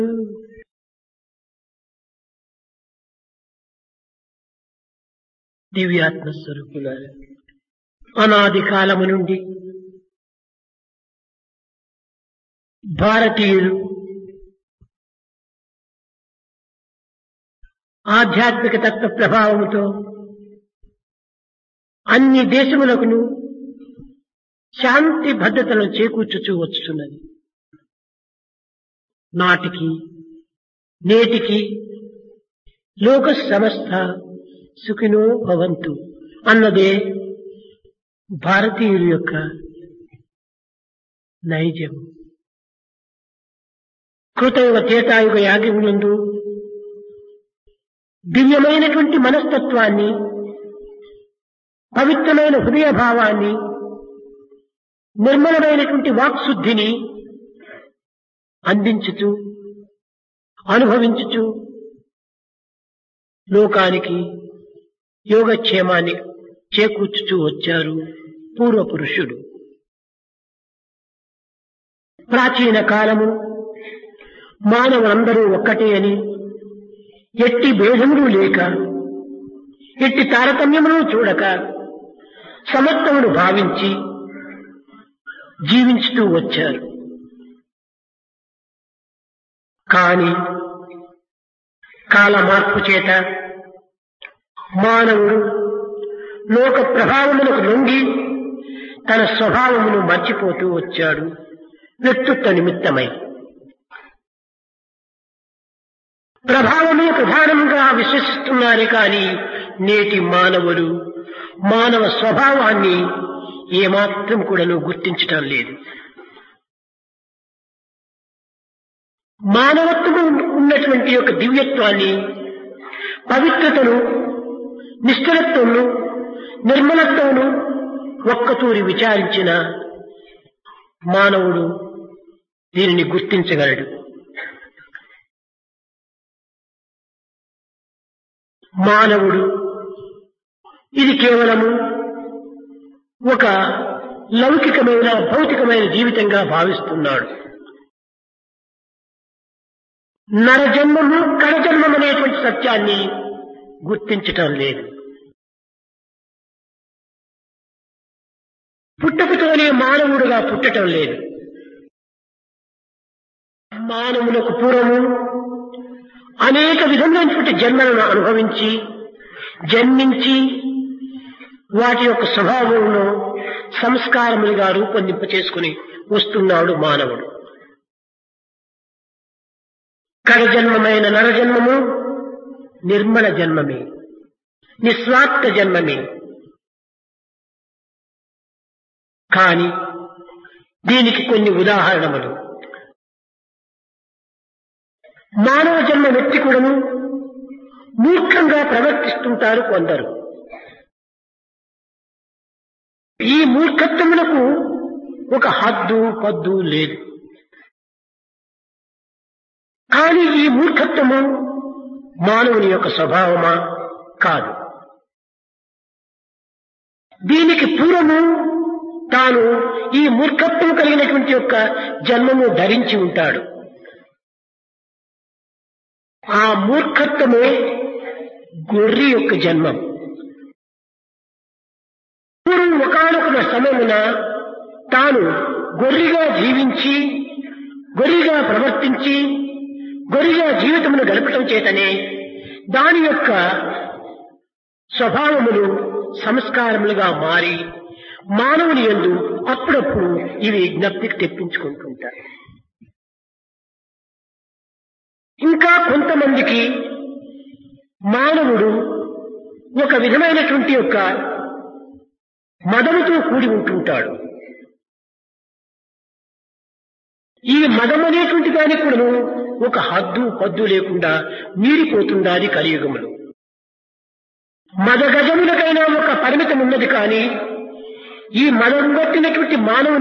దివ్యాత్మ స్వరూపులారు అనాది కాలము నుండి భారతీయులు ఆధ్యాత్మిక తత్వ ప్రభావముతో అన్ని దేశములకును శాంతి భద్రతలను చేకూర్చుచూ వచ్చుతున్నది నాటికి నేటికి లోక సమస్త సుఖినో భవంతు అన్నదే భారతీయుల యొక్క నైజం కృతయుగ తేతాయుగ యాగములందు దివ్యమైనటువంటి మనస్తత్వాన్ని పవిత్రమైన హృదయ భావాన్ని నిర్మలమైనటువంటి వాక్శుద్ధిని అందించుచు అనుభవించుచు లోకానికి యోగక్షేమాన్ని చేకూర్చుతూ వచ్చారు పూర్వపురుషుడు ప్రాచీన కాలము మానవులందరూ ఒక్కటే అని ఎట్టి భేదములు లేక ఎట్టి తారతమ్యములు చూడక సమత్వమును భావించి జీవించుతూ వచ్చారు కాని కాల మార్పు చేత మానవుడు లోక ప్రభావములకు లొంగి తన స్వభావమును మర్చిపోతూ వచ్చాడు వ్యక్తిత్వ నిమిత్తమై ప్రభావమే ప్రధానంగా విశ్వసిస్తున్నారే కాని నేటి మానవులు మానవ స్వభావాన్ని ఏమాత్రం కూడాను గుర్తించటం లేదు మానవత్వము ఉన్నటువంటి యొక్క దివ్యత్వాన్ని పవిత్రతను నిష్ఠలత్వమును నిర్మలత్వమును ఒక్కతూరి విచారించిన మానవుడు దీనిని గుర్తించగలడు మానవుడు ఇది కేవలము ఒక లౌకికమైన భౌతికమైన జీవితంగా భావిస్తున్నాడు నరజన్మము కరజన్మం అనేటువంటి సత్యాన్ని గుర్తించటం లేదు పుట్టకతోనే మానవుడుగా పుట్టటం లేదు మానవులకు పూర్వము అనేక విధమైనటువంటి జన్మలను అనుభవించి జన్మించి వాటి యొక్క స్వభావంలో సంస్కారములుగా రూపొందింప చేసుకుని వస్తున్నాడు మానవుడు కడజన్మమైన నరజన్మము నిర్మల జన్మమే నిస్వార్థ జన్మమే కాని దీనికి కొన్ని ఉదాహరణములు మానవ జన్మ వ్యక్తి కూడాను మూర్ఖంగా ప్రవర్తిస్తుంటారు కొందరు ఈ మూర్ఖత్వములకు ఒక హద్దు పద్దు లేదు కానీ ఈ మూర్ఖత్వము మానవుని యొక్క స్వభావమా కాదు దీనికి పూర్వము తాను ఈ మూర్ఖత్వం కలిగినటువంటి యొక్క జన్మము ధరించి ఉంటాడు ఆ మూర్ఖత్వమే గొర్రె యొక్క జన్మం పూర్వం ఒకనొక సమయమున తాను గొర్రెగా జీవించి గొర్రెగా ప్రవర్తించి గొర్రెగా జీవితమును గడపటం చేతనే దాని యొక్క స్వభావములు సంస్కారములుగా మారి మానవుని ఎందు అప్పుడప్పుడు ఇవి జ్ఞప్తికి తెప్పించుకుంటుంటాయి ఇంకా కొంతమందికి మానవుడు ఒక విధమైనటువంటి యొక్క మదముతో కూడి ఉంటుంటాడు ఈ మదం అనేటువంటి దానికి కూడా ఒక హద్దు పద్దు లేకుండా మీరిపోతుండాలి కలియుగములు మద గజములకైనా ఒక పరిమితం ఉన్నది కానీ ఈ మదం కొట్టినటువంటి మానవుని